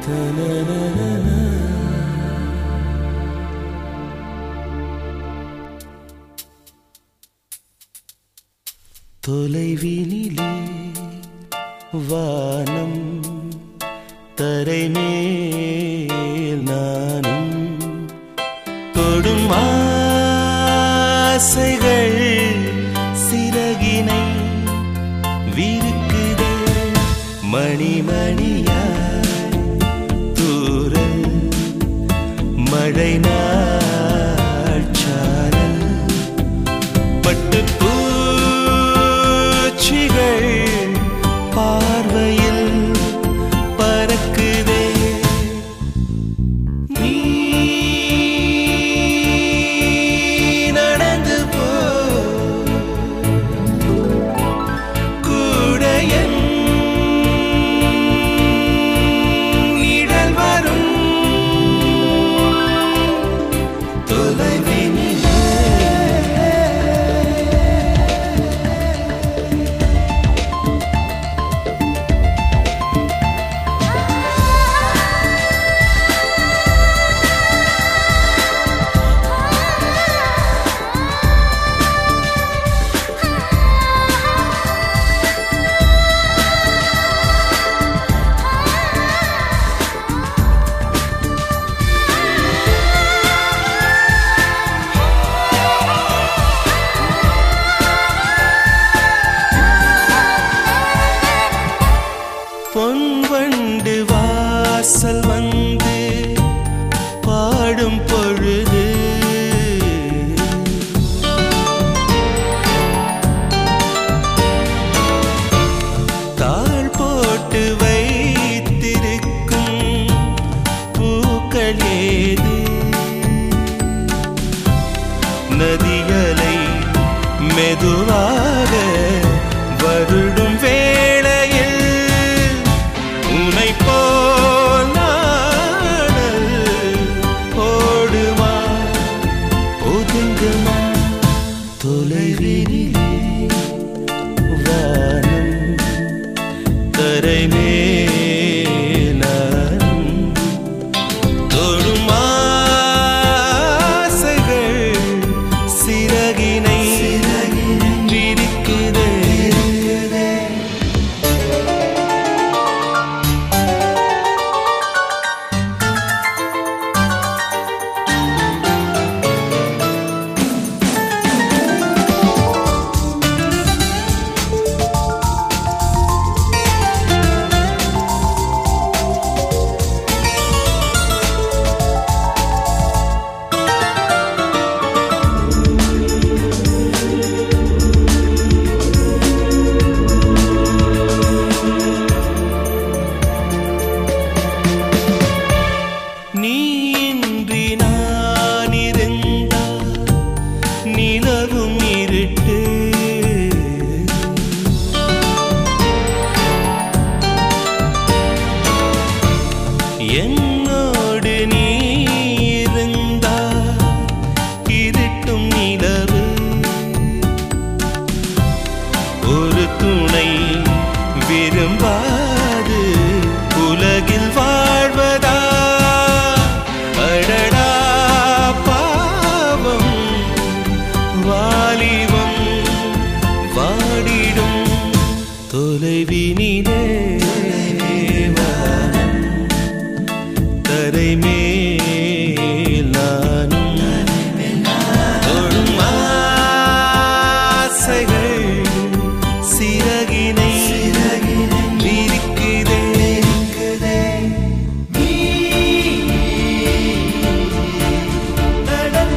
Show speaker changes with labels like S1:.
S1: தொலைவினிலே வானம் தரைமேல் நானும் தொடும் ஆசைகள் சிறகினை விருக்குதே மணிமணியாய் தூரல் மழை நாள் சாரல் பட்டு பூச்சிகள் பார்வையில் பறக்குதே நீ நடந்து போ கூட என் நிழல் வரும் தொலைவினிலே பொன் வண்டு வாசல் வந்து பாடும் பொழுது தாழ் போட்டு வைத்திருக்கும் பூக்கள் ஏது நதியலை மெதுவாக வருடும் வேளையில் உனை போல் நாடல் ஓடுமா ஒதுங்குமா தொலைவினிலே வானம் தரைமேலும் தொடும் ஆசைகள் சிறகினை விரிக்குதே நீ இன்றி நான் இருந்தால் நிலவும் இருட்டு என்னோடு நீ இருந்தால் இருட்டும் நிலவு ஒரு துணை விரும்பாது உலகில் வாழ்வதா அடடா பாவம் வாலிபம் வாடிடும் தொலைவினிலே வானம் தரைமே